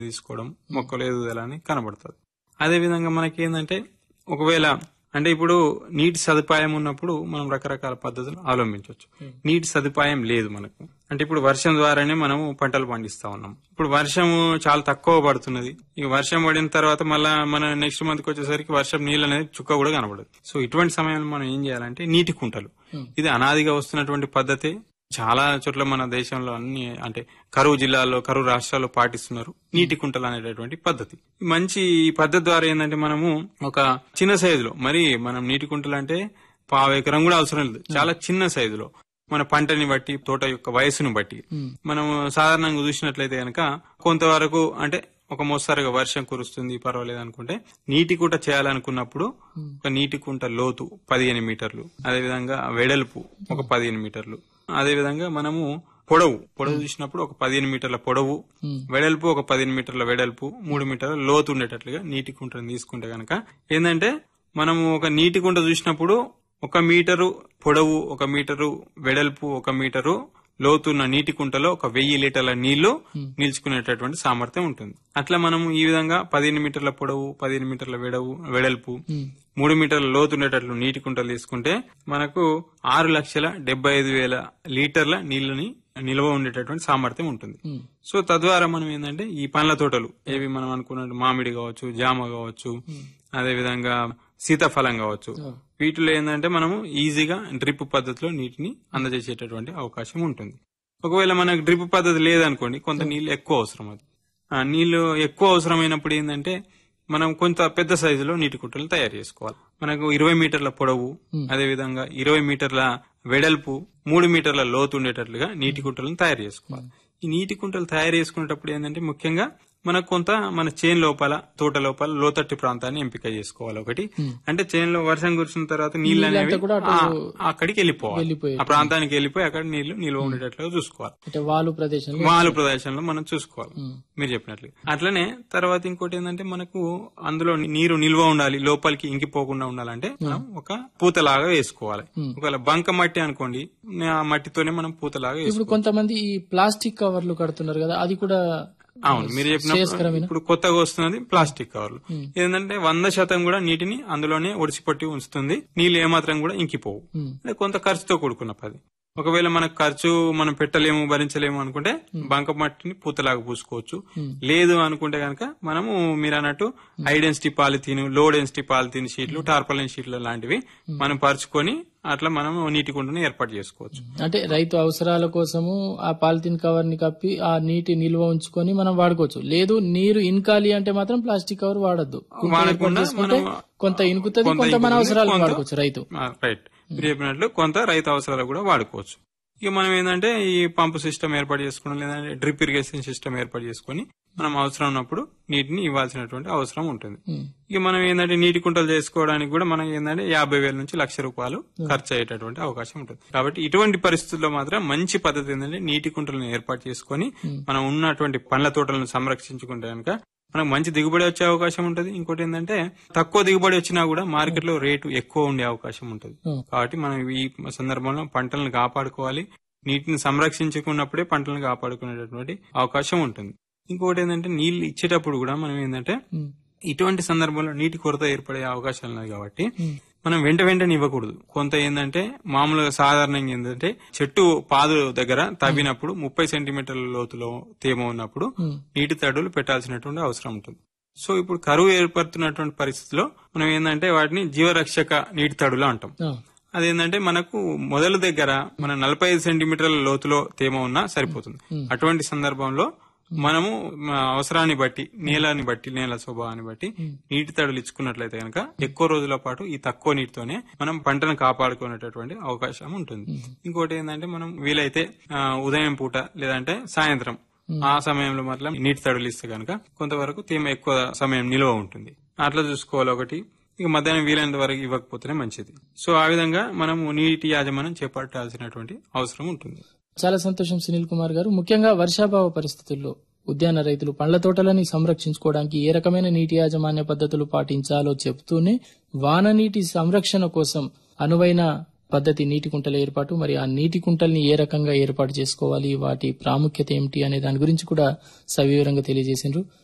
తీసుకోవడం మొక్కలు ఎదుగుదలని కనబడుతుంది అదే విధంగా మనకి ఏంటంటే ఒకవేళ అంటే ఇప్పుడు నీటి సదుపాయం ఉన్నప్పుడు మనం రకరకాల పద్ధతులు అవలంబించవచ్చు నీటి సదుపాయం లేదు మనకు అంటే ఇప్పుడు వర్షం ద్వారానే మనము పంటలు పండిస్తా ఉన్నాం ఇప్పుడు వర్షం చాలా తక్కువ పడుతున్నది ఇక వర్షం పడిన తర్వాత మళ్ళా మన నెక్స్ట్ మంత్ వచ్చేసరికి వర్షం నీళ్ళు అనేది చుక్క కూడా కనబడదు సో ఇటువంటి సమయంలో మనం ఏం చేయాలంటే నీటి కుంటలు ఇది అనాదిగా వస్తున్నటువంటి పద్ధతే చాలా చోట్ల మన దేశంలో అన్ని అంటే కరువు జిల్లాల్లో కరువు రాష్ట్రాల్లో పాటిస్తున్నారు నీటి కుంటలు అనేటటువంటి పద్ధతి ఈ మంచి ఈ పద్ధతి ద్వారా ఏంటంటే మనము ఒక చిన్న సైజులో మరి మనం నీటి కుంటలు అంటే పావు ఎకరం కూడా అవసరం లేదు చాలా చిన్న సైజులో మన పంటని బట్టి తోట యొక్క వయసును బట్టి మనం సాధారణంగా చూసినట్లయితే కనుక కొంతవరకు అంటే ఒక మోస్తరుగా వర్షం కురుస్తుంది పర్వాలేదు అనుకుంటే నీటి కుంట చేయాలనుకున్నప్పుడు ఒక నీటి కుంట లోతు పదిహేను మీటర్లు అదేవిధంగా వెడల్పు ఒక పదిహేను మీటర్లు అదేవిధంగా మనము పొడవు పొడవు చూసినప్పుడు ఒక పదిహేను మీటర్ల పొడవు వెడల్పు ఒక పదిహేను మీటర్ల వెడల్పు మూడు మీటర్ల లోతు ఉండేటట్లుగా నీటి కుంటను తీసుకుంటే గనక ఏంటంటే మనము ఒక నీటి కుంట చూసినప్పుడు ఒక మీటరు పొడవు ఒక మీటరు వెడల్పు ఒక మీటరు లోతున్న నీటి కుంటలో ఒక వెయ్యి లీటర్ల నీళ్లు నిల్చుకునేటటువంటి సామర్థ్యం ఉంటుంది అట్లా మనం ఈ విధంగా పదిహేను మీటర్ల పొడవు పదిహేను మీటర్ల వెడవు వెడల్పు మూడు మీటర్ల లోతు ఉండేటట్లు నీటి కుంటలు తీసుకుంటే మనకు ఆరు లక్షల డెబ్బై ఐదు వేల లీటర్ల నీళ్లని నిల్వ ఉండేటటువంటి సామర్థ్యం ఉంటుంది సో తద్వారా మనం ఏంటంటే ఈ పండ్ల తోటలు ఏవి మనం అనుకున్నట్టు మామిడి కావచ్చు జామ కావచ్చు అదే విధంగా సీతాఫలం కావచ్చు వీటిలో ఏంటంటే మనము ఈజీగా డ్రిప్ పద్ధతిలో నీటిని అందజేసేటటువంటి అవకాశం ఉంటుంది ఒకవేళ మనకు డ్రిప్ పద్ధతి లేదనుకోండి కొంత నీళ్లు ఎక్కువ అవసరం అది ఆ నీళ్లు ఎక్కువ అవసరమైనప్పుడు ఏంటంటే మనం కొంత పెద్ద సైజులో నీటి కుంటలు తయారు చేసుకోవాలి మనకు ఇరవై మీటర్ల పొడవు అదే విధంగా ఇరవై మీటర్ల వెడల్పు మూడు మీటర్ల లోతు ఉండేటట్లుగా నీటి కుంటలను తయారు చేసుకోవాలి ఈ నీటి కుంటలు తయారు చేసుకునేటప్పుడు ఏంటంటే ముఖ్యంగా మనకు కొంత మన చేన్ లోపల తోట లోపల లోతట్టి ప్రాంతాన్ని ఎంపిక చేసుకోవాలి ఒకటి అంటే చేన్ లో వర్షం కురిసిన తర్వాత నీళ్ళు అనేవి కూడా అటు ఆ, అక్కడికి వెళ్ళిపోవాలి వెళ్ళిపోయి ఆ ప్రాంతానికి వెళ్ళిపోయి అక్కడ నీళ్లు నిల్వ ఉండేటట్లుగా చూసుకోవాలి అంటే వాలు ప్రదేశంలో మాలు ప్రదేశంలో మనం చూసుకోవాలి మీరు చెప్పినట్లు అట్లనే తర్వాత ఇంకోటి ఏంటంటే మనకు అందులో నీరు నిల్వ ఉండాలి లోపలికి ఇంకిపోకుండా ఉండాలంటే మనం ఒక పూతలాగా వేసుకోవాలి ఒకవేళ బంక మట్టి అనుకోండి ఆ మట్టితోనే మనం పూతలాగా వేసుకోవాలి ఇప్పుడు కొంతమంది ఈ ప్లాస్టిక్ కవర్లు కడుతున్నారు కదా అది కూడా అవును మీరు చెప్పిన ఇప్పుడు కొత్తగా వస్తున్నది ప్లాస్టిక్ కవర్లు ఏంటంటే వంద శాతం కూడా నీటిని అందులోనే ఒడిసిపట్టి ఉంచుతుంది నీళ్ళు ఏమాత్రం కూడా ఇంకిపోవు అంటే కొంత ఖర్చుతో కూడుకున్న పది ఒకవేళ మనకు ఖర్చు మనం పెట్టలేము భరించలేము అనుకుంటే బంక మట్టిని పూతలాగా పూసుకోవచ్చు లేదు అనుకుంటే గనక మనము మీరు అన్నట్టు high density polythene low density polythene షీట్లు టార్పలిన్ షీట్లు లాంటివి మనం పరుచుకొని అట్లా మనం నీటి కుండను ఏర్పాటు చేసుకోవచ్చు అంటే రైతు అవసరాల కోసము ఆ పాలిథిన్ కవర్ ని కప్పి ఆ నీటి నిల్వ ఉంచుకొని మనం వాడుకోవచ్చు లేదు నీరు ఇన్కాలి అంటే మాత్రం ప్లాస్టిక్ కవర్ వాడద్దు వాడకుండా మనం కొంత ఇనుకుతుంది కొంత మన అవసరాలకు వాడుకోవచ్చు రైతు ఆ, రైట్ మీరు చెప్పినట్లు కొంత రైతు అవసరాలు కూడా వాడుకోవచ్చు ఇక మనం ఏంటంటే ఈ పంపు సిస్టమ్ ఏర్పాటు చేసుకోవడం లేదంటే డ్రిప్ ఇరిగేషన్ సిస్టమ్ ఏర్పాటు చేసుకొని మనం అవసరం ఉన్నప్పుడు నీటిని ఇవ్వాల్సినటువంటి అవసరం ఉంటుంది ఇక మనం ఏంటంటే నీటి కుంటలు చేసుకోవడానికి కూడా మనకి ఏంటంటే యాభై వేల నుంచి లక్ష రూపాయలు ఖర్చు అయ్యేటటువంటి అవకాశం ఉంటుంది కాబట్టి ఇటువంటి పరిస్థితుల్లో మాత్రం మంచి పద్ధతి ఏంటంటే నీటి కుంటలను ఏర్పాటు చేసుకొని మనం ఉన్నటువంటి పండ్ల తోటలను సంరక్షించుకుంటే కనుక మనకు మంచి దిగుబడి వచ్చే అవకాశం ఉంటుంది ఇంకోటి ఏంటంటే తక్కువ దిగుబడి వచ్చినా కూడా మార్కెట్ లో రేటు ఎక్కువ ఉండే అవకాశం ఉంటుంది కాబట్టి మనం ఈ సందర్భంలో పంటలను కాపాడుకోవాలి నీటిని సంరక్షించుకున్నప్పుడే పంటలను కాపాడుకునేటటువంటి అవకాశం ఉంటుంది ఇంకోటి ఏంటంటే నీళ్లు ఇచ్చేటప్పుడు కూడా మనం ఏంటంటే ఇటువంటి సందర్భంలో నీటి కొరత ఏర్పడే అవకాశాలు ఉన్నాయి కాబట్టి మనం వెంట వెంటనే ఇవ్వకూడదు కొంత ఏంటంటే మామూలుగా సాధారణంగా ఏంటంటే చెట్టు పాదు దగ్గర తవ్వినప్పుడు ముప్పై సెంటీమీటర్ల లోతులో తేమ ఉన్నప్పుడు నీటి తడులు పెట్టాల్సినటువంటి అవసరం ఉంటుంది సో ఇప్పుడు కరువు ఏర్పడుతున్నటువంటి పరిస్థితిలో మనం ఏంటంటే వాటిని జీవరక్షక నీటి తడులు అంటాం ఆ, అదేంటంటే మనకు మొదల దగ్గర మన నలభై ఐదు సెంటీమీటర్ల లోతులో తేమ ఉన్నా సరిపోతుంది అటువంటి సందర్భంలో మనము మన అవసరాన్ని బట్టి నేలని బట్టి నేల స్వభావాన్ని బట్టి నీటి తడులు ఇచ్చుకున్నట్లయితే కనుక ఎక్కువ రోజుల పాటు ఈ తక్కువ నీటితోనే మనం పంటను కాపాడుకునేటటువంటి అవకాశం ఉంటుంది ఇంకోటి ఏంటంటే మనం వీలైతే ఆ, ఉదయం పూట లేదంటే సాయంత్రం ఆ సమయంలో మాత్రం నీటి తడులు ఇస్తే కనుక కొంతవరకు తేమ ఎక్కువ సమయం నిల్వ ఉంటుంది అట్లా చూసుకోవాలి ఒకటి ఇక మధ్యాహ్నం వీలైనంత వరకు ఇవ్వకపోతేనే మంచిది సో ఆ విధంగా మనము నీటి యాజమాన్యం చేపట్టాల్సినటువంటి అవసరం ఉంటుంది చాలా సంతోషం సునీల్ కుమార్ గారు ముఖ్యంగా వర్షాభావ పరిస్థితుల్లో ఉద్యాన రైతులు పండ్ల తోటలని సంరక్షించుకోవడానికి ఏ రకమైన నీటి యాజమాన్య పద్ధతులు పాటించాలో చెబుతూనే వాన నీటి సంరక్షణ కోసం అనువైన పద్ధతి నీటి కుంటల ఏర్పాటు మరి ఆ నీటి కుంటల్ని ఏ రకంగా ఏర్పాటు చేసుకోవాలి వాటి ప్రాముఖ్యత ఏమిటి అనే దాని గురించి కూడా సవివరంగా తెలియజేసిండ్రు